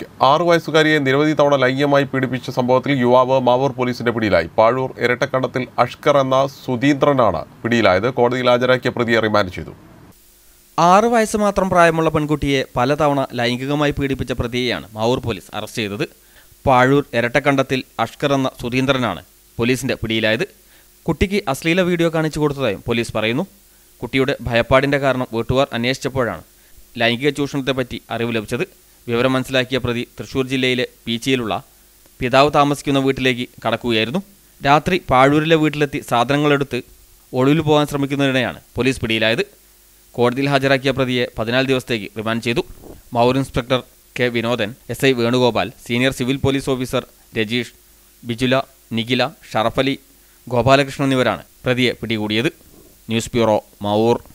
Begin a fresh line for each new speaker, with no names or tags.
ആറു വയസ്സുകാരിയെ നിരവധി തവണ ലൈംഗികമായി പീഡിപ്പിച്ച സംഭവത്തിൽ യുവാവ് മാവൂർ പോലീസിന്റെ പിടിയിലായി പാഴൂർ ഇരട്ടക്കണ്ടത്തിൽ അഷ്കർ എന്ന സുധീന്ദ്രനാണ് പിടിയിലായത് കോടതിയിൽ ഹാജരാക്കിയ പ്രതിയെ റിമാൻഡ് ചെയ്തു
ആറ് വയസ്സ് മാത്രം പ്രായമുള്ള പെൺകുട്ടിയെ പലതവണ ലൈംഗികമായി പീഡിപ്പിച്ച പ്രതിയെയാണ് മാവൂർ പോലീസ് അറസ്റ്റ് ചെയ്തത് പാഴൂർ ഇരട്ടക്കണ്ടത്തിൽ അഷ്കർ എന്ന സുധീന്ദ്രനാണ് പോലീസിന്റെ പിടിയിലായത് കുട്ടിക്ക് അശ്ലീല വീഡിയോ കാണിച്ചു കൊടുത്തതായും പോലീസ് പറയുന്നു കുട്ടിയുടെ ഭയപ്പാടിന്റെ കാരണം വീട്ടുകാർ അന്വേഷിച്ചപ്പോഴാണ് ലൈംഗിക ചൂഷണത്തെപ്പറ്റി അറിവ് ലഭിച്ചത് വിവരം മനസ്സിലാക്കിയ പ്രതി തൃശൂർ ജില്ലയിലെ പീച്ചിയിലുള്ള പിതാവ് താമസിക്കുന്ന വീട്ടിലേക്ക് കടക്കുകയായിരുന്നു രാത്രി പാഴൂരിലെ വീട്ടിലെത്തി സാധനങ്ങളെടുത്ത് ഒളിവിൽ പോകാൻ ശ്രമിക്കുന്നതിനിടെയാണ് പോലീസ് പിടിയിലായത് കോടതിയിൽ ഹാജരാക്കിയ പ്രതിയെ പതിനാല് ദിവസത്തേക്ക് റിമാൻഡ് ചെയ്തു മൗർ inspector K Vinodan S I Venugopal senior civil police officer Rajeesh Bijula Nikhila Sharafali Gopalakrishnan എന്നിവരാണ് പ്രതിയെ പിടികൂടിയത് ന്യൂസ് ബ്യൂറോ മാവൂർ